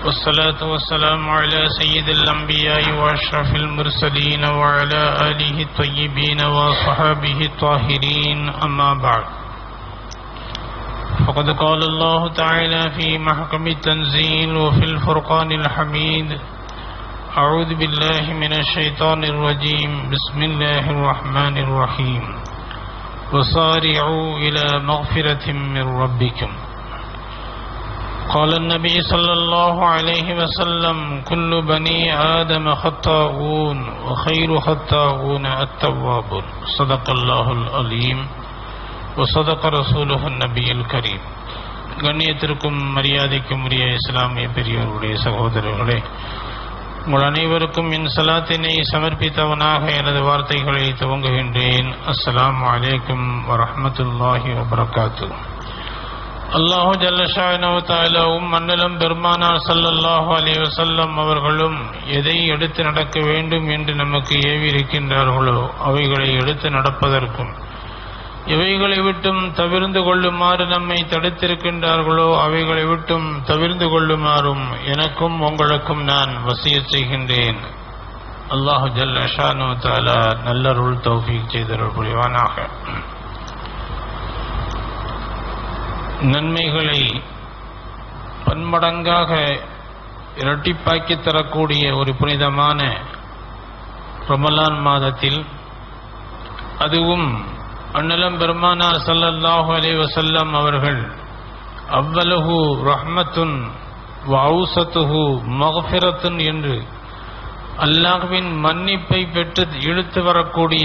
والصلاة والسلام على سيد الأنبياء وأشرف المرسلين وعلى آله الطيبين وصحابه الطاهرين أما بعد فقد قال الله تعالى في محكم التنزيل وفي الفرقان الحميد أعوذ بالله من الشيطان الرجيم بسم الله الرحمن الرحيم وصارعوا إلى مغفرة من ربكم قال النبي صلى الله عليه وسلم كل بني آدم خطاؤون وخير خطاؤون التوابون صدق الله العليم وصدق رسوله النبي الكريم கண்ணியத்திற்கும் மரியாதைக்கும் உரிய இஸ்லாமிய பெரியோருடைய சகோதரர்களே உங்கள் அனைவருக்கும் என் சலாத்தினை சமர்ப்பித்தவனாக எனது வார்த்தைகளை துவங்குகின்றேன் அஸ்ஸலாமு அலைக்கும் வரஹ்மத்துல்லாஹி வபரகாத்து அல்லாஹு ஜல்லஷாவும் மன்னலம் பெருமானார் சல்லல்லாஹு அலி வசல்லம் அவர்களும் எதை எடுத்து நடக்க வேண்டும் என்று நமக்கு ஏவி இருக்கின்றார்களோ அவைகளை எடுத்து நடப்பதற்கும் எவைகளை விட்டும் தவிர்ந்து கொள்ளுமாறு நம்மை தடுத்திருக்கின்றார்களோ அவைகளை விட்டும் தவிர்ந்து கொள்ளுமாறும் எனக்கும் உங்களுக்கும் நான் வசிய செய்கின்றேன் அல்லாஹு ஜல்லஷானு தாலா நல்லருள் தௌஃபீக் செய்தருள் புரிவானாக நன்மைகளை பன்மடங்காக இரட்டிப்பாக்கி தரக்கூடிய ஒரு புனிதமான ரமலான் மாதத்தில் அதுவும் அண்ணலம் பெருமானார் சல்லல்லாஹு அலி வசல்லம் அவர்கள் அவ்வலகு ரஹ்மத்துன் வவுசத்துஹு மகஃபிரத்துன் என்று அல்லாஹ்வின் மன்னிப்பை பெற்று இழுத்து வரக்கூடிய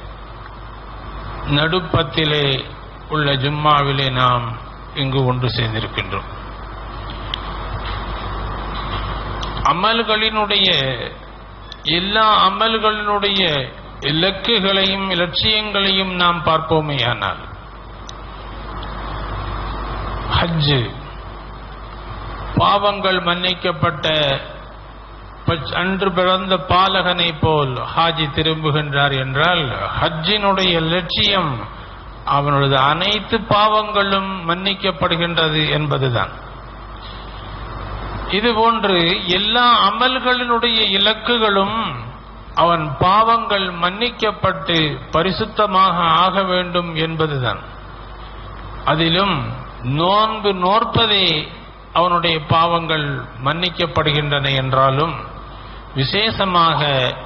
நடுப்பத்திலே உள்ள ஜும்மாவிலே நாம் இங்கு ஒன்று சேர்ந்திருக்கின்றோம் அமல்களினுடைய எல்லா அமல்களினுடைய இலக்குகளையும் இலட்சியங்களையும் நாம் பார்ப்போமேயானால் ஹஜ்ஜு பாவங்கள் மன்னிக்கப்பட்ட அன்று பிறந்த பாலகனை போல் ஹாஜி திரும்புகின்றார் என்றால் ஹஜ்ஜினுடைய லட்சியம் அவனது அனைத்து பாவங்களும் மன்னிக்கப்படுகின்றது என்பதுதான் இதுபோன்று எல்லா அமல்களினுடைய இலக்குகளும் அவன் பாவங்கள் மன்னிக்கப்பட்டு பரிசுத்தமாக ஆக வேண்டும் என்பதுதான் அதிலும் நோன்பு நோற்பதே அவனுடைய பாவங்கள் மன்னிக்கப்படுகின்றன என்றாலும் விசேஷமாக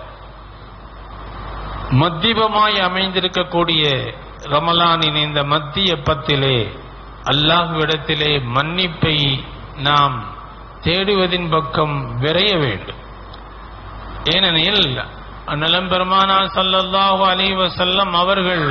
மத்தியமாய் அமைந்திருக்கக்கூடிய ரமலானின் இந்த மத்திய பத்திலே அல்லாஹுவிடத்திலே மன்னிப்பை நாம் தேடுவதின் பக்கம் விரைய வேண்டும் ஏனெனில் நலம் பெருமானா சல்லல்லாஹு அலைவ செல்லம் அவர்கள்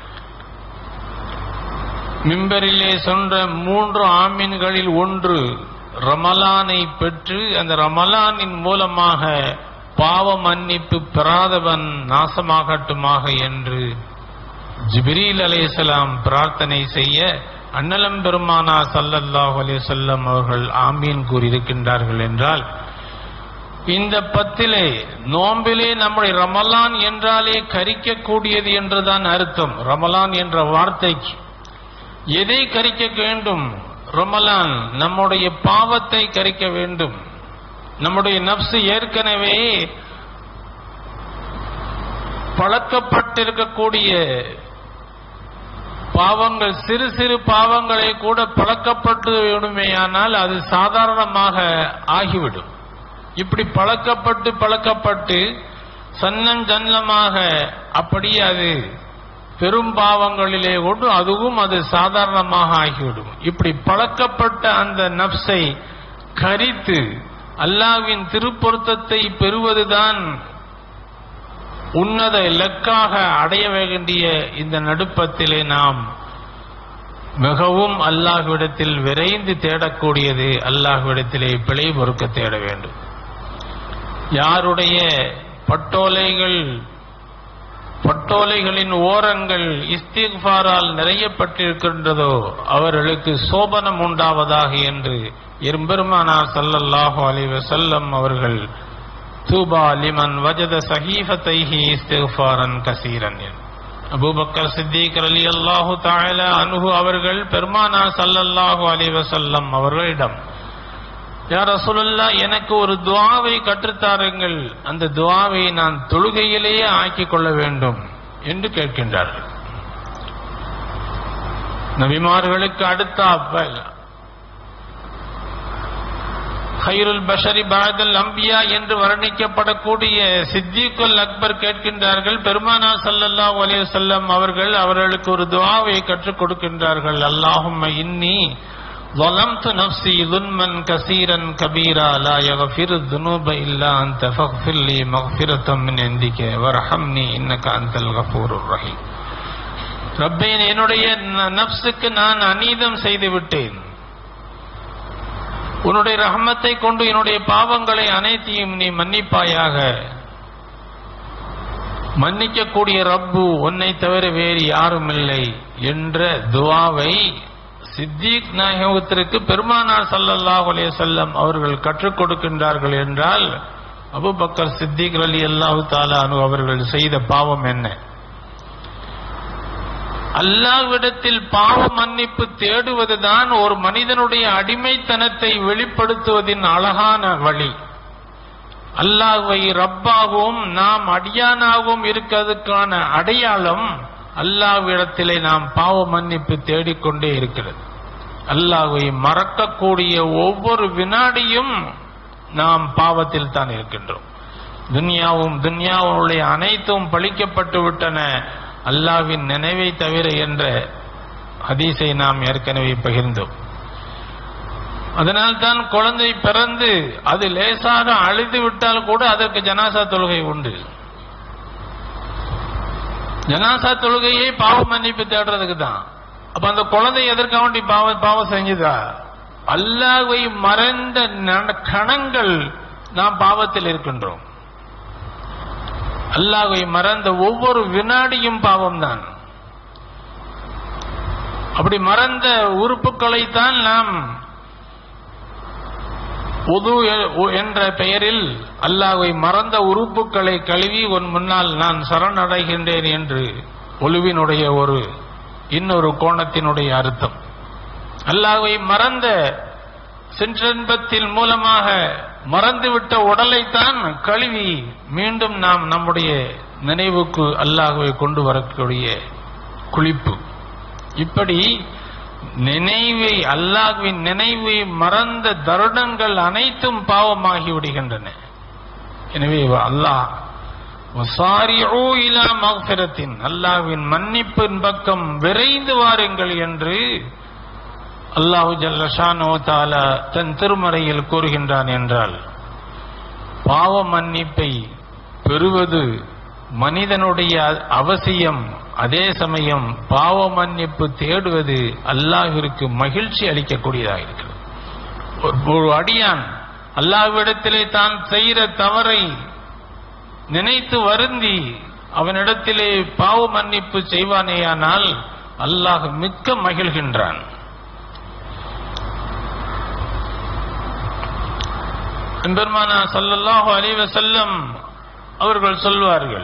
மிம்பரிலே சொன்ன மூன்று ஆமீன்களில் ஒன்று ரமலானை பெற்று அந்த ரமலானின் மூலமாக பாவ மன்னிப்பு பெறாதவன் நாசமாகட்டுமாக என்று ஜிப்ரீல் அலேசலாம் பிரார்த்தனை செய்ய அன்னலம் பெருமானா சல்லல்லாஹு அலே சொல்லம் அவர்கள் ஆமீன் கூறியிருக்கின்றார்கள் என்றால் இந்த பத்திலே நோம்பிலே நம்முடைய ரமலான் என்றாலே கரிக்கக்கூடியது என்றுதான் அர்த்தம் ரமலான் என்ற வார்த்தைக்கு எதை கரிக்க வேண்டும் ரமலான் நம்முடைய பாவத்தை கரிக்க வேண்டும் நம்முடைய நப்சு ஏற்கனவே பழக்கப்பட்டிருக்கக்கூடிய பாவங்கள் சிறு சிறு பாவங்களை கூட பழக்கப்பட்டு விடுமேயானால் அது சாதாரணமாக ஆகிவிடும் இப்படி பழக்கப்பட்டு பழக்கப்பட்டு சன்னம் ஜன்னமாக அப்படியே அது பெரும் பாவங்களிலே கொண்டு அதுவும் அது சாதாரணமாக ஆகிவிடும் இப்படி பழக்கப்பட்ட அந்த நப்சை கரித்து அல்லாவின் திருப்பொருத்தத்தை பெறுவதுதான் உன்னத இலக்காக அடைய வேண்டிய இந்த நடுப்பத்திலே நாம் மிகவும் அல்லாஹ்விடத்தில் விரைந்து தேடக்கூடியது அல்லாஹ்விடத்திலே பிழை பொறுக்க தேட வேண்டும் யாருடைய பட்டோலைகள் பட்டோலைகளின் ஓரங்கள் இஸ்திஃபாரால் நிறையப்பட்டிருக்கின்றதோ அவர்களுக்கு சோபனம் உண்டாவதாக என்று எம்பெருமானார் சல்லல்லாஹு அலைவ செல்லம் அவர்கள் தூபா லிமன் வஜத சஹீஃபத்தைஹி இஸ்திஃபாரன் கசீரன் அபூபக்கர் சித்திக் அலி அல்லாஹு தாயல அனுகு அவர்கள் பெருமானா சல்லல்லாஹு அலைஹி வஸல்லம் அவர்களிடம் யார் ரசூலுல்லா எனக்கு ஒரு துவாவை கற்றுத்தாருங்கள் அந்த துவாவை நான் தொழுகையிலேயே ஆக்கிக் கொள்ள வேண்டும் என்று கேட்கின்றார்கள் நபிமார்களுக்கு அடுத்தாப்ப ஹைருல் பஷரி பாதல் அம்பியா என்று வர்ணிக்கப்படக்கூடிய சித்திகுல் அக்பர் கேட்கின்றார்கள் பெருமானா சல்லல்லாஹு அலைஹி வஸல்லம் அவர்கள் அவர்களுக்கு ஒரு துஆவை கற்றுக் கொடுக்கின்றார்கள் அல்லாஹும்ம இன்னி ظلمت نفسي ظلما كثيرا كبيرا لا يغفر الذنوب الا انت فاغفر لي مغفرة من عندك وارحمني انك انت الغفور الرحيم ரப்பே என்னுடைய நப்சுக்கு நான் அநீதம் செய்து விட்டேன் உன்னுடைய ரஹமத்தை கொண்டு என்னுடைய பாவங்களை அனைத்தையும் நீ மன்னிப்பாயாக மன்னிக்கக்கூடிய ரப்பு உன்னை தவிர வேறு யாரும் இல்லை என்ற துவாவை சித்திக் நாயகத்திற்கு பெருமானார் சல்லல்லாஹு அலைஹி வஸல்லம் அவர்கள் கற்றுக் கொடுக்கின்றார்கள் என்றால் அபூபக்கர் சித்திக் அலி அல்லாஹு தாலானு அவர்கள் செய்த பாவம் என்ன அல்லாஹ்விடத்தில் பாவ மன்னிப்பு தேடுவதுதான் ஒரு மனிதனுடைய அடிமைத்தனத்தை வெளிப்படுத்துவதின் அழகான வழி அல்லாஹ்வை ரப்பாகவும் நாம் அடியானாகவும் இருக்கிறதுக்கான அடையாளம் அல்லாஹ்விடத்திலே நாம் பாவ மன்னிப்பு தேடிக்கொண்டே இருக்கிறது அல்லாஹ்வை மறக்கக்கூடிய ஒவ்வொரு வினாடியும் நாம் பாவத்தில் தான் இருக்கின்றோம் துன்யாவும் துன்யாவுடைய அனைத்தும் பழிக்கப்பட்டு விட்டன அல்லாவின் நினைவை தவிர என்ற ஹதீஸை நாம் ஏற்கனவே பகிர்ந்தோம் அதனால் தான் குழந்தை பிறந்து அது லேசாக அழுது விட்டால் கூட அதற்கு ஜனாசா தொழுகை உண்டு ஜனாசா தொழுகையை பாவ மன்னிப்பு தேடுறதுக்கு தான் அப்ப அந்த குழந்தை எதற்காக வேண்டி பாவம் பாவம் செஞ்சுதா அல்லாஹ்வை மறந்த நட- கணங்கள் நாம் பாவத்தில் இருக்கின்றோம் அல்லாஹ்வை மறந்த ஒவ்வொரு வினாடியும் பாவம்தான் அப்படி மறந்த உறுப்புகளைத்தான் நாம் உது என்ற பெயரில் அல்லாஹ்வை மறந்த உறுப்புகளை கழுவி உன் முன்னால் நான் சரணடைகின்றேன் என்று ஒழுவினுடைய ஒரு இன்னொரு கோணத்தினுடைய அர்த்தம் அல்லாஹ்வை மறந்த சென்றன்பத்தின் மூலமாக மறந்துவிட்ட உடலைத்தான் கழுவி மீண்டும் நாம் நம்முடைய நினைவுக்கு அல்லாஹ்வை கொண்டு வரக்கூடிய குளிப்பு இப்படி நினைவை அல்லாஹ்வின் நினைவை மறந்த தருணங்கள் அனைத்தும் பாவமாகி விடுகின்றன எனவே அல்லாஹ் வசாரிஊ இலா மக்ஃபிரத்தின் அல்லாஹ்வின் மன்னிப்பின் பக்கம் விரைந்து வாருங்கள் என்று அல்லாஹு ஜல்லஷானோ தாலா தன் திருமறையில் கூறுகின்றான் என்றால் பாவ மன்னிப்பை பெறுவது மனிதனுடைய அவசியம் அதே சமயம் பாவ மன்னிப்பு தேடுவது அல்லாஹிற்கு மகிழ்ச்சி அளிக்கக்கூடியதாக இருக்கிறது ஒரு- ஒரு அடியான் அல்லாஹ்விடத்திலே தான் செய்கிற தவறை நினைத்து வருந்தி அவனிடத்திலே பாவ மன்னிப்பு செய்வானேயானால் அல்லாஹ் மிக்க மகிழ்கின்றான் பெருமானா ஸல்லல்லாஹு அலைஹி வஸல்லம் அவர்கள் சொல்வார்கள்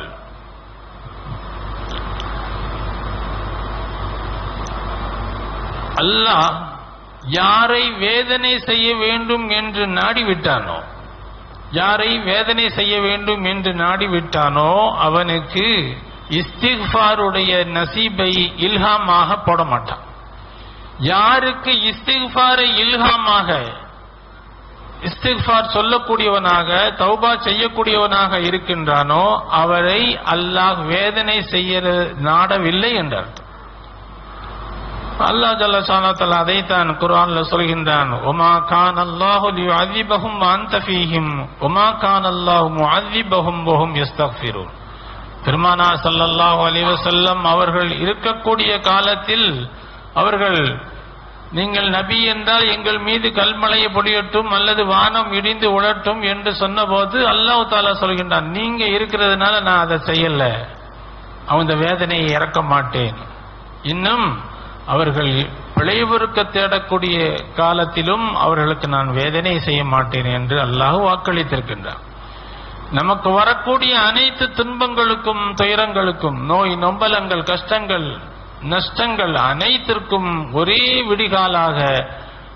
அல்லாஹ் யாரை வேதனை செய்ய வேண்டும் என்று நாடிவிட்டானோ யாரை வேதனை செய்ய வேண்டும் என்று நாடிவிட்டானோ அவனுக்கு இஸ்திஃபாருடைய நசீபை இல்ஹாமாக போட மாட்டான் யாருக்கு இஸ்திஃபாரை இல்ஹாமாக இஸ்திஃபார் சொல்லக்கூடியவனாக தௌபா செய்யக்கூடியவனாக இருக்கின்றானோ அவரை அல்லாஹ் வேதனை செய்ய நாடவில்லை என்றார் அல்லாஹ் ஜல்ல ஷானத்தல் அதைத்தான் குர்ஆன்ல சொல்கின்றான் ஒமா கான் அல்லாஹு லியுஅذிபஹும் வஅன்த ஃபீஹிம் ஒமா கான் அல்லாஹு முஅذிபஹும் வஹும் யஸ்தக்ஃபிரூன் பெருமானா ஸல்லல்லாஹு அலைஹி வஸல்லம் அவர்கள் இருக்கக்கூடிய காலத்தில் அவர்கள் நீங்கள் நபி என்றால் எங்கள் மீது கல்மலையை பொடியட்டும் அல்லது வானம் இடிந்து உழட்டும் என்று சொன்னபோது அல்லாஹ் தாலா சொல்கின்றான் நீங்க இருக்கிறதுனால நான் அதை செய்யல அந்த வேதனையை இறக்க மாட்டேன் இன்னும் அவர்கள் பிழைவருக்க தேடக்கூடிய காலத்திலும் அவர்களுக்கு நான் வேதனை செய்ய மாட்டேன் என்று அல்லாஹ் வாக்களித்திருக்கின்றான் நமக்கு வரக்கூடிய அனைத்து துன்பங்களுக்கும் துயரங்களுக்கும் நோய் நொம்பலங்கள் கஷ்டங்கள் நஷ்டங்கள் அனைத்திற்கும் ஒரே விடிகாலாக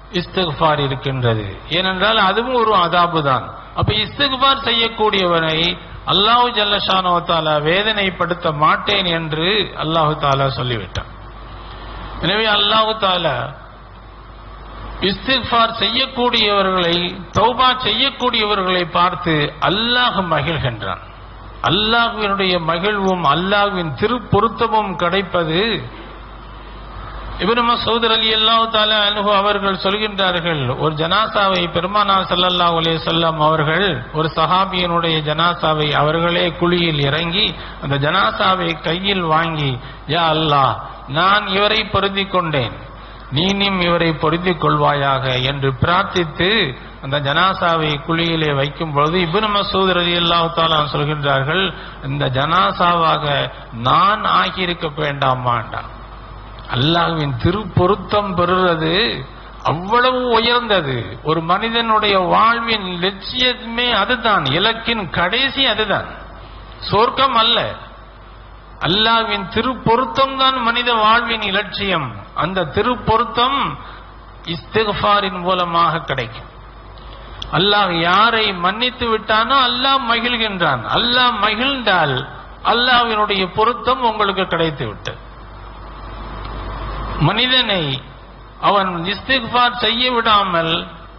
இஸ்திக்பார் இருக்கின்றது ஏனென்றால் அதுவும் ஒரு அதாபு தான் அப்ப இஸ்திக்பார் செய்யக்கூடியவனை அல்லாஹு ஜல்லஷானோ தாலா வேதனைப்படுத்த மாட்டேன் என்று அல்லாஹு தாலா சொல்லிவிட்டான் எனவே அல்லாஹு தாலா இஸ்திக்பார் செய்யக்கூடியவர்களை தௌபா செய்யக்கூடியவர்களை பார்த்து அல்லாஹ் மகிழ்கின்றான் அல்லாஹ்வினுடைய மகிழ்வும் அல்லாஹ்வின் திருப்பொருத்தமும் கிடைப்பது இப்னு மசூத் அலி அல்லாஹ் தாலா அன்ஹு அவர்கள் சொல்கின்றார்கள் ஒரு ஜனாசாவை பெருமானா ஸல்லல்லாஹு அலைஹி வஸல்லம் அவர்கள் ஒரு சஹாபியினுடைய ஜனாசாவை அவர்களே குழியில் இறங்கி அந்த ஜனாசாவை கையில் வாங்கி யா அல்லாஹ் நான் இவரை பொருந்திக் கொண்டேன் நீனும் இவரை பொருந்திக் கொள்வாயாக என்று பிரார்த்தித்து அந்த ஜனாசாவை குழியிலே வைக்கும் பொழுது இப்னு மசூத் ரலியல்லாஹு தஆலா சொல்கின்றார்கள் இந்த ஜனாசாவாக நான் ஆகியிருக்க வேண்டாமாண்டா அல்லாஹ்வின் திருப்பொருத்தம் பெறுறது அவ்வளவு உயர்ந்தது ஒரு மனிதனுடைய வாழ்வின் லட்சியமே அதுதான் இலக்கின் கடைசி அதுதான் சொர்க்கம் அல்ல அல்லாஹ்வின் திருப்பொருத்தம் தான் மனித வாழ்வின் இலட்சியம் அந்த திருப்பொருத்தம் இஸ்திக்ஃபாரின் மூலமாக கிடைக்கும் அல்லாஹ் யாரை மன்னித்து விட்டானோ அல்லாஹ் மகிழ்கின்றான் அல்லாஹ் மகிழ்ந்தால் அல்லாஹ்வினுடைய பொருத்தம் உங்களுக்கு கிடைத்து விட்டது மனிதனை அவன் இஸ்திக்பார் செய்ய விடாமல்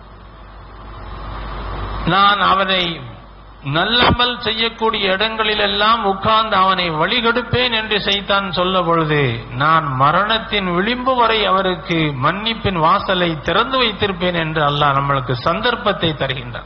நான் அவனை நல்லமல் செய்யக்கூடிய இடங்களில் எல்லாம் உட்கார்ந்து அவனை வழிகெடுப்பேன் என்று செய்தான் சொல்ல பொழுது நான் மரணத்தின் விளிம்பு வரை அவருக்கு மன்னிப்பின் வாசலை திறந்து வைத்திருப்பேன் என்று அல்லாஹ் நம்மளுக்கு சந்தர்ப்பத்தை தருகின்றான்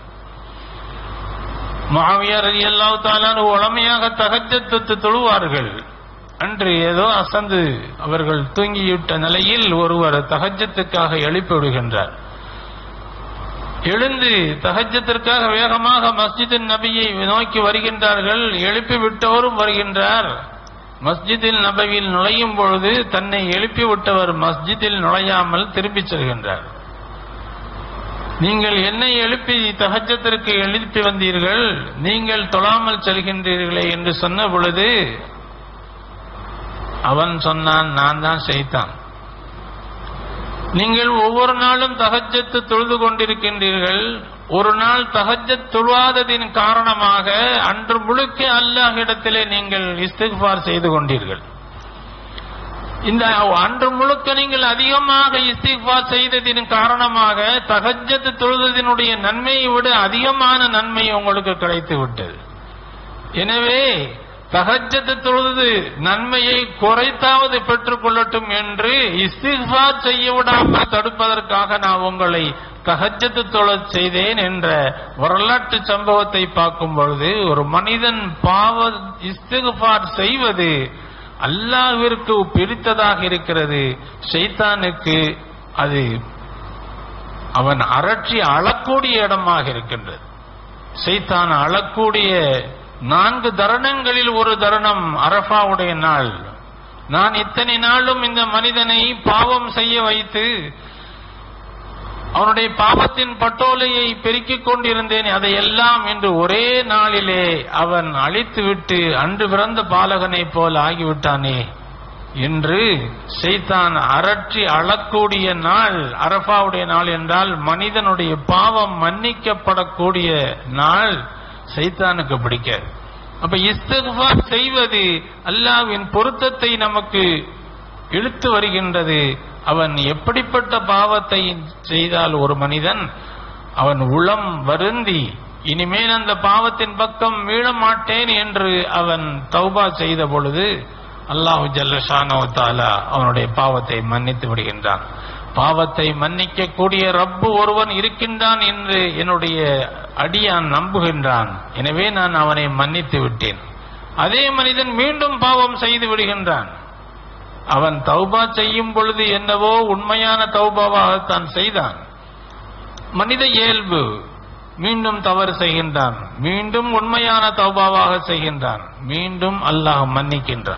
மாவியார் அலி அல்லாஹ் தாலான் உளமையாக தகஜத்து தொழுவார்கள் அன்று ஏதோ அசந்து அவர்கள் தூங்கிவிட்ட நிலையில் ஒருவர் தகஜத்துக்காக எழுப்பி விடுகின்றார் எழுந்து தகஜத்திற்காக வேகமாக மஸ்ஜிதின் நபியை நோக்கி வருகின்றார்கள் எழுப்பி விட்டவரும் வருகின்றார் மஸ்ஜிதில் நபவியில் நுழையும் பொழுது தன்னை எழுப்பி விட்டவர் மஸ்ஜிதில் நுழையாமல் திரும்பிச் செல்கின்றார் நீங்கள் என்னை எழுப்பி தகஜத்திற்கு எழுப்பி வந்தீர்கள் நீங்கள் தொழாமல் செல்கின்றீர்களே என்று சொன்ன பொழுது அவன் சொன்னான் நான் தான் செய்தான் நீங்கள் ஒவ்வொரு நாளும் தகஜத்து தொழுது கொண்டிருக்கின்றீர்கள் ஒரு நாள் தகஜத் தொழுவாததின் காரணமாக அன்று முழுக்க அல்லாஹ் இடத்திலே நீங்கள் இஸ்திக்பார் செய்து கொண்டீர்கள் இந்த அன்று முழுக்க நீங்கள் அதிகமாக இஸ்திக்பார் செய்ததின் காரணமாக தகஜத்து தொழுததினுடைய நன்மையை விட அதிகமான நன்மை உங்களுக்கு கிடைத்து விட்டது எனவே தகஜத்து தொழுது நன்மையை குறைத்தாவது பெற்றுக் கொள்ளட்டும் என்று இஸ்திஃபார் செய்ய விடாமல் தடுப்பதற்காக நான் உங்களை தகஜத்து தொழச் செய்தேன் என்ற வரலாற்று சம்பவத்தை பார்க்கும் பொழுது ஒரு மனிதன் பாவ இஸ்திஃபார் செய்வது அல்லாவிற்கு பிடித்ததாக இருக்கிறது ஷைத்தானுக்கு அது அவன் அரற்றி அழக்கூடிய இடமாக இருக்கின்றது சைத்தான் அழக்கூடிய நான்கு தருணங்களில் ஒரு தருணம் அரஃபாவுடைய நாள் நான் இத்தனை நாளும் இந்த மனிதனை பாவம் செய்ய வைத்து அவனுடைய பாவத்தின் பட்டோலையை பெருக்கிக் கொண்டிருந்தேன் அதையெல்லாம் இன்று ஒரே நாளிலே அவன் அழித்துவிட்டு அன்று பிறந்த பாலகனைப் போல் ஆகிவிட்டானே என்று செய்தான் அரற்றி அழக்கூடிய நாள் அரபாவுடைய நாள் என்றால் மனிதனுடைய பாவம் மன்னிக்கப்படக்கூடிய நாள் சைத்தானுக்கு பிடிக்காது அப்ப இஸ்திக்பார் செய்வது அல்லாவின் பொருத்தத்தை நமக்கு இழுத்து வருகின்றது அவன் எப்படிப்பட்ட பாவத்தை செய்தால் ஒரு மனிதன் அவன் உளம் வருந்தி இனிமேல் அந்த பாவத்தின் பக்கம் மீள மாட்டேன் என்று அவன் தௌபா செய்த பொழுது அல்லாஹு ஜல்லஷானோ தாலா அவனுடைய பாவத்தை மன்னித்து விடுகின்றான் பாவத்தை மன்னிக்க கூடிய ரப்பு ஒருவன் இருக்கின்றான் என்று என்னுடைய அடியான் நம்புகின்றான் எனவே நான் அவனை மன்னித்து விட்டேன் அதே மனிதன் மீண்டும் பாவம் செய்து விடுகின்றான் அவன் தௌபா செய்யும் பொழுது என்னவோ உண்மையான தௌபாவாகத்தான் செய்தான் மனித இயல்பு மீண்டும் தவறு செய்கின்றான் மீண்டும் உண்மையான தௌபாவாக செய்கின்றான் மீண்டும் அல்லாஹ் மன்னிக்கின்றான்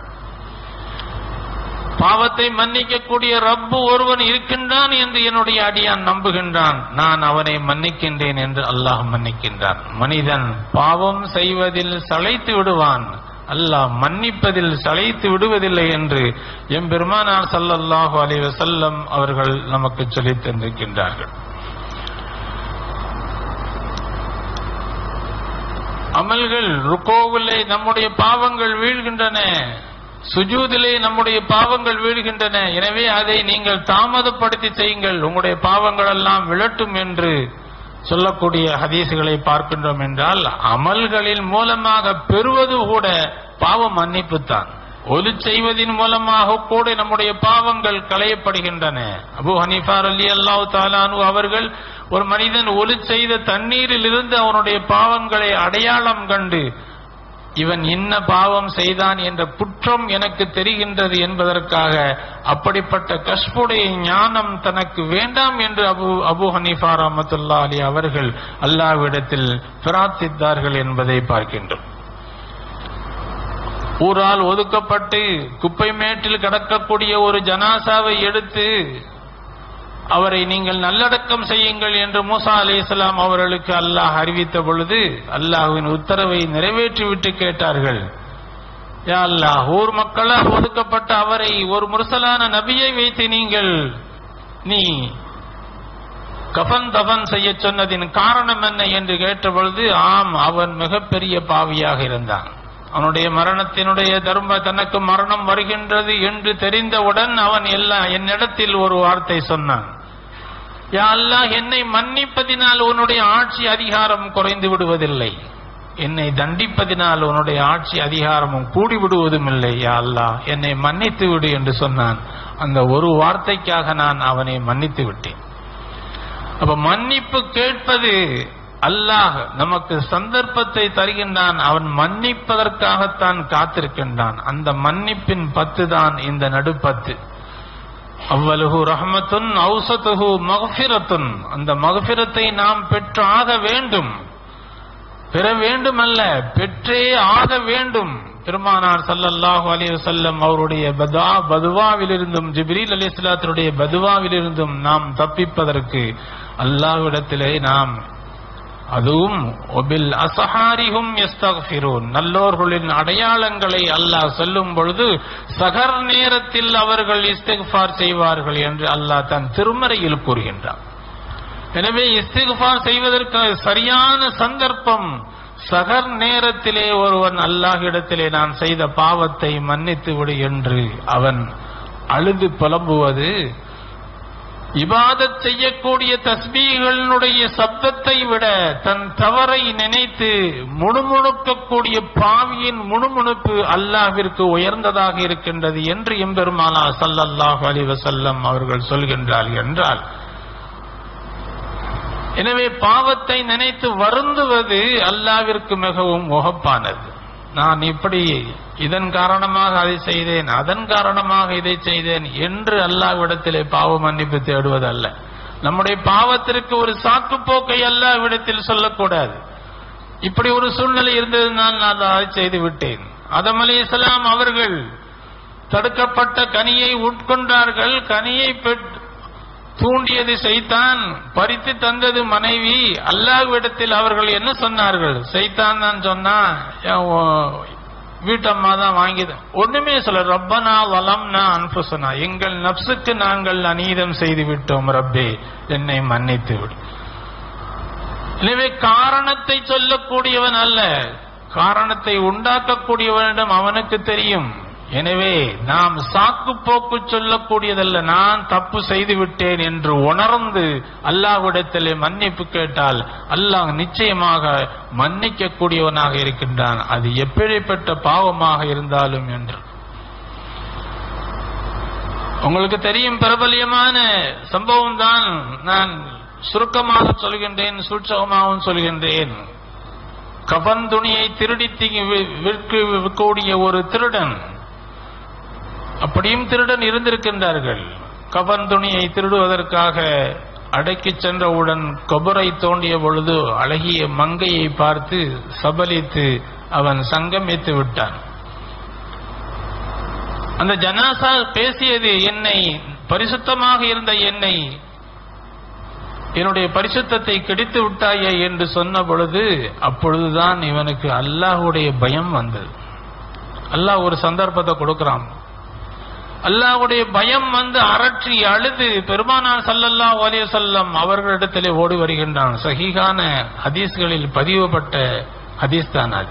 பாவத்தை மன்னிக்கக்கூடிய ரப்பு ஒருவன் இருக்கின்றான் என்று என்னுடைய அடியான் நம்புகின்றான் நான் அவனை மன்னிக்கின்றேன் என்று அல்லாஹ் மன்னிக்கின்றான் மனிதன் பாவம் செய்வதில் சளைத்து விடுவான் அல்லாஹ் மன்னிப்பதில் சளைத்து விடுவதில்லை என்று எம்பெருமானார் ஸல்லல்லாஹு அலைஹி வஸல்லம் அவர்கள் நமக்கு சொல்லித் தந்திருக்கின்றார்கள் அமல்கள் ருக்கோவிலே நம்முடைய பாவங்கள் வீழ்கின்றன சுஜூதிலே நம்முடைய பாவங்கள் வீழ்கின்றன எனவே அதை நீங்கள் தாமதப்படுத்தி செய்யுங்கள் உங்களுடைய பாவங்கள் எல்லாம் விழட்டும் என்று சொல்லக்கூடிய ஹதீசுகளை பார்க்கின்றோம் என்றால் அமல்களின் மூலமாக பெறுவது கூட பாவ மன்னிப்பு தான் ஒலி செய்வதின் மூலமாக கூட நம்முடைய பாவங்கள் களையப்படுகின்றன அபு ஹனீஃபார் அலி அல்லாஹ் தாலானு அவர்கள் ஒரு மனிதன் ஒலி செய்த தண்ணீரில் இருந்து அவனுடைய பாவங்களை அடையாளம் கண்டு இவன் என்ன பாவம் செய்தான் என்ற குற்றம் எனக்கு தெரிகின்றது என்பதற்காக அப்படிப்பட்ட கஷ்புடைய ஞானம் தனக்கு வேண்டாம் என்று அபு அபு ஹனீஃபா ரஹமத்துல்லா அலி அவர்கள் அல்லாவிடத்தில் பிரார்த்தித்தார்கள் என்பதை பார்க்கின்றோம் ஊரால் ஒதுக்கப்பட்டு குப்பை மேட்டில் கிடக்கக்கூடிய ஒரு ஜனாசாவை எடுத்து அவரை நீங்கள் நல்லடக்கம் செய்யுங்கள் என்று மூசா அலைஹிஸ்ஸலாம் அவர்களுக்கு அல்லாஹ் அறிவித்த பொழுது அல்லாஹ்வின் உத்தரவை நிறைவேற்றிவிட்டு கேட்டார்கள் யா அல்லாஹ் ஊர் மக்களால் ஒதுக்கப்பட்ட அவரை ஒரு முரசலான நபியை வைத்து நீங்கள் நீ கஃன் தஃன் செய்ய சொன்னதின் காரணம் என்ன என்று கேட்டபொழுது ஆம் அவன் மிகப்பெரிய பாவியாக இருந்தான் அவனுடைய மரணத்தினுடைய தர்ம தனக்கு மரணம் வருகின்றது என்று தெரிந்தவுடன் அவன் எல்லாம் என்னிடத்தில் ஒரு வார்த்தை சொன்னான் யா அல்லாஹ் என்னை மன்னிப்பதினால் உன்னுடைய ஆட்சி அதிகாரம் குறைந்து விடுவதில்லை என்னை தண்டிப்பதினால் உன்னுடைய ஆட்சி அதிகாரமும் கூடி விடுவதும் இல்லை யா அல்லாஹ் என்னை மன்னித்து விடு என்று சொன்னான் அந்த ஒரு வார்த்தைக்காக நான் அவனை மன்னித்து விட்டேன் அப்ப மன்னிப்பு கேட்பது அல்லாஹ் நமக்கு சந்தர்ப்பத்தை தருகின்றான் அவன் மன்னிப்பதற்காகத்தான் காத்திருக்கின்றான் அந்த மன்னிப்பின் பத்து தான் இந்த நடுப்பத்து அவ்வலுகு ரஹமத்துன் ஔசத்துஹு மகஃபிரத்துன் அந்த மகஃபிரத்தை நாம் பெற்றாக வேண்டும் பெற வேண்டுமல்ல பெற்றே ஆக வேண்டும் பெருமானார் ஸல்லல்லாஹு அலைஹி வஸல்லம் அவருடைய பதா பதுவாவிலிருந்தும் ஜிப்ரீல் அலைஹிஸ்ஸலாத்துடைய பதுவாவிலிருந்தும் நாம் தப்பிப்பதற்கு அல்லாஹ்விடத்திலே நாம் அதுவும் ஒபில் அசஹாரிஹும் யஸ்தக்ஃபிரூன் நல்லோர்களின் அடையாளங்களை அல்லாஹ் சொல்லும் பொழுது சகர் நேரத்தில் அவர்கள் இஸ்திக்ஃபார் செய்வார்கள் என்று அல்லாஹ் தன் திருமறையில் கூறுகின்றான் எனவே இஸ்திக்ஃபார் செய்வதற்கு சரியான சந்தர்ப்பம் சகர் நேரத்திலே ஒருவன் அல்லாஹ்விடத்திலே நான் செய்த பாவத்தை மன்னித்து விடு என்று அவன் அழுது புலம்புவது இபாதத் செய்யக்கூடிய தஸ்பீகளினுடைய சப்தத்தை விட தன் தவறை நினைத்து முணுமுணுக்கக்கூடிய பாவியின் முணுமுணுப்பு அல்லாஹ்விற்கு உயர்ந்ததாக இருக்கின்றது என்று எம்பெருமானா ஸல்லல்லாஹு அலைஹி வஸல்லம் அவர்கள் சொல்கின்றார்கள் என்றால் எனவே பாவத்தை நினைத்து வருந்துவது அல்லாவிற்கு மிகவும் உகப்பானது நான் இப்படி இதன் காரணமாக அதை செய்தேன் அதன் காரணமாக இதை செய்தேன் என்று அல்லாவிடத்திலே பாவ மன்னிப்பு தேடுவதல்ல நம்முடைய பாவத்திற்கு ஒரு சாக்கு போக்கை அல்லாவிடத்தில் சொல்லக்கூடாது இப்படி ஒரு சூழ்நிலை இருந்ததுனால் நான் அதை செய்து விட்டேன் அதம் அலி இஸ்லாம் அவர்கள் தடுக்கப்பட்ட கனியை உட்கொண்டார்கள் கனியை பெற்று தூண்டியது சைத்தான் பறித்து தந்தது மனைவி அல்லாஹ்விடத்தில் அவர்கள் என்ன சொன்னார்கள் சைத்தான் தான் சொன்னா என் ஓ- வீட்டம்மா தான் வாங்கிது ஒண்ணுமே சொல்ல ரப்பனா வலம்னா அன்புசனா எங்கள் நப்சுக்கு நாங்கள் அநீதம் செய்து விட்டோம் ரப்பே என்னை மன்னித்து விடு எனவே காரணத்தை சொல்லக்கூடியவன் அல்ல காரணத்தை உண்டாக்கக்கூடியவனிடம் அவனுக்கு தெரியும் எனவே நாம் சாக்கு போக்கு சொல்லக்கூடியதல்ல நான் தப்பு செய்து விட்டேன் என்று உணர்ந்து அல்லாஹ்விடத்திலே மன்னிப்பு கேட்டால் அல்லாஹ் நிச்சயமாக மன்னிக்க கூடியவனாக இருக்கின்றான் அது எப்படிப்பட்ட பாவமாக இருந்தாலும் என்று உங்களுக்கு தெரியும் பிரபல்யமான சம்பவம் தான் நான் சுருக்கமாக சொல்கின்றேன் சூட்சகமாகவும் சொல்கின்றேன் கபன் துணியை திருடி தி- வி- விற்கக்கூடிய ஒரு திருடன் அப்படியும் திருடன் இருந்திருக்கின்றார்கள் கபன் துணியை திருடுவதற்காக அடக்கிச் சென்றவுடன் கபரை தோண்டிய பொழுது அழகிய மங்கையை பார்த்து சபலித்து அவன் சங்கமித்து விட்டான் அந்த ஜனாசா பேசியது என்னை பரிசுத்தமாக இருந்த என்னை என்னுடைய பரிசுத்தத்தை கெடுத்து விட்டாயே என்று சொன்ன பொழுது அப்பொழுதுதான் இவனுக்கு அல்லாஹ்வுடைய பயம் வந்தது அல்லாஹ் ஒரு சந்தர்ப்பத்தை கொடுக்கிறான் அல்லாஹ்வுடைய பயம் வந்து அரற்றி அழுது பெருமானார் ஸல்லல்லாஹு அலைஹி வஸல்லம் அவர்களிடத்திலே ஓடி வருகின்றான் சஹீஹான ஹதீஸ்களில் பதிவுபட்ட ஹதீஸ் தான் அது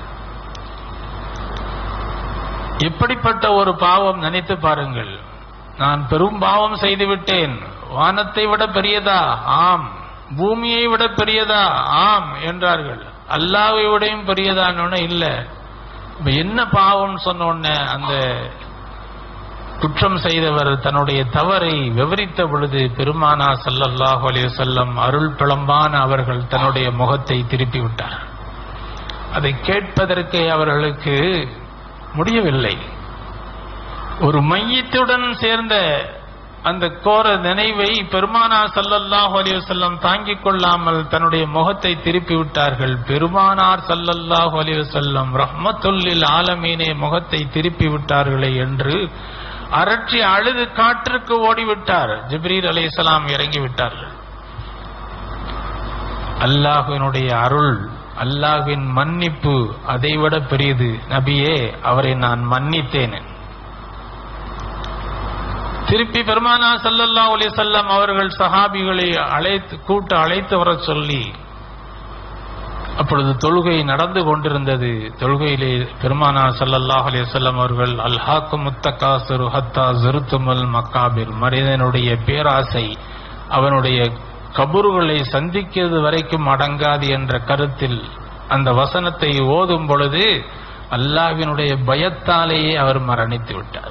எப்படிப்பட்ட ஒரு பாவம் நினைத்து பாருங்கள் நான் பெரும் பாவம் செய்து விட்டேன் வானத்தை விட பெரியதா ஆம் பூமியை விட பெரியதா ஆம் என்றார்கள் அல்லாவை விடையும் பெரியதான்னு இல்ல இப்ப என்ன பாவம் சொன்ன உடனே அந்த குற்றம் செய்தவர் தன்னுடைய தவறை விவரித்த பொழுது பெருமானா ஸல்லல்லாஹு அலைஹி வஸல்லம் அருள் பிளம்பான அவர்கள் தன்னுடைய முகத்தை திருப்பி விட்டார் அதை கேட்பதற்கு அவர்களுக்கு முடியவில்லை ஒரு மையத்துடன் சேர்ந்த அந்த கோர நினைவை பெருமானா ஸல்லல்லாஹு அலைஹி வஸல்லம் தாங்கிக் கொள்ளாமல் தன்னுடைய முகத்தை திருப்பி விட்டார்கள் பெருமானார் ஸல்லல்லாஹு அலைஹி வஸல்லம் ரஹ்மத்துல்லில் ஆலமீனே முகத்தை திருப்பி விட்டார்களே என்று அரற்றி அழுது காற்றுக்கு ஓடிவிட்டார் ஜிப்ரீல் அலைஹிஸ்ஸலாம் இறங்கி விட்டார்கள் அல்லாஹ்வினுடைய அருள் அல்லாஹ்வின் மன்னிப்பு அதைவிட பெரியது நபியே அவரை நான் மன்னித்தேன் திருப்பி பெருமானா ஸல்லல்லாஹு அலைஹி வஸல்லம் அவர்கள் சஹாபிகளை அழைத்து கூட்ட அழைத்து வரச் சொல்லி அப்பொழுது தொழுகை நடந்து கொண்டிருந்தது தொழுகையிலே பெருமானா ஸல்லல்லாஹு அலைஹி வஸல்லம் அவர்கள் அல்ஹாக்கு முத்தகாசுரு ஹத்தா ஜுருத்துமல் மக்காபிர் மனிதனுடைய பேராசை அவனுடைய கபறுகளை சந்திக்கிறது வரைக்கும் அடங்காது என்ற கருத்தில் அந்த வசனத்தை ஓதும் பொழுது அல்லாஹ்வினுடைய பயத்தாலேயே அவர் மரணித்து விட்டார்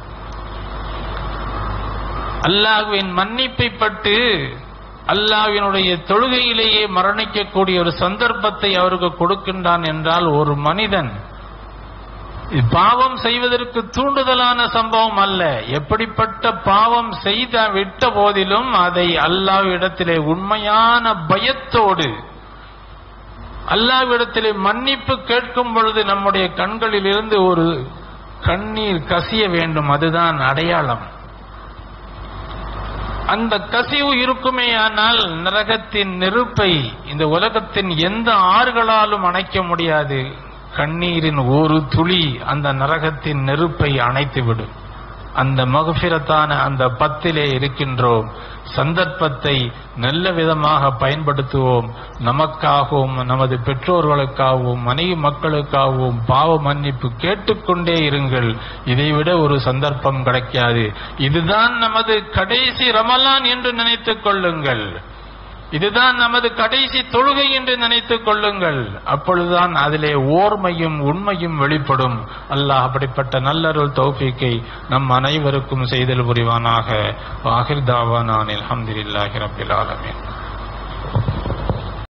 அல்லாஹ்வின் மன்னிப்பை பட்டு அல்லாஹ்வினுடைய தொழுகையிலேயே மரணிக்கக்கூடிய ஒரு சந்தர்ப்பத்தை அவருக்கு கொடுக்கின்றான் என்றால் ஒரு மனிதன் பாவம் செய்வதற்கு தூண்டுதலான சம்பவம் அல்ல எப்படிப்பட்ட பாவம் செய்த விட்ட போதிலும் அதை அல்லாஹ்விடத்திலே உண்மையான பயத்தோடு அல்லாஹ்விடத்திலே மன்னிப்பு கேட்கும் பொழுது நம்முடைய கண்களில் இருந்து ஒரு கண்ணீர் கசிய வேண்டும் அதுதான் அடையாளம் அந்த கசிவு இருக்குமேயானால் நரகத்தின் நெருப்பை இந்த உலகத்தின் எந்த ஆறுகளாலும் அணைக்க முடியாது கண்ணீரின் ஒரு துளி அந்த நரகத்தின் நெருப்பை அணைத்துவிடும் அந்த மகபிரத்தான அந்த பத்திலே இருக்கின்றோம் சந்தர்ப்பத்தை நல்ல விதமாக பயன்படுத்துவோம் நமக்காகவும் நமது பெற்றோர்களுக்காகவும் மனைவி மக்களுக்காகவும் பாவ மன்னிப்பு கேட்டுக்கொண்டே இருங்கள் இதைவிட ஒரு சந்தர்ப்பம் கிடைக்காது இதுதான் நமது கடைசி ரமலான் என்று நினைத்துக் கொள்ளுங்கள் இதுதான் நமது கடைசி தொழுகை என்று நினைத்துக் கொள்ளுங்கள் அப்பொழுதுதான் அதிலே ஓர்மையும் உண்மையும் வெளிப்படும் அல்லாஹ் அப்படிப்பட்ட நல்லருள் தௌஃபீக்கை நம் அனைவருக்கும் செய்தல் புரிவானாக வாஹிர் தாவானான் அல்ஹம்துலில்லாஹி ரப்பில் ஆலமீன்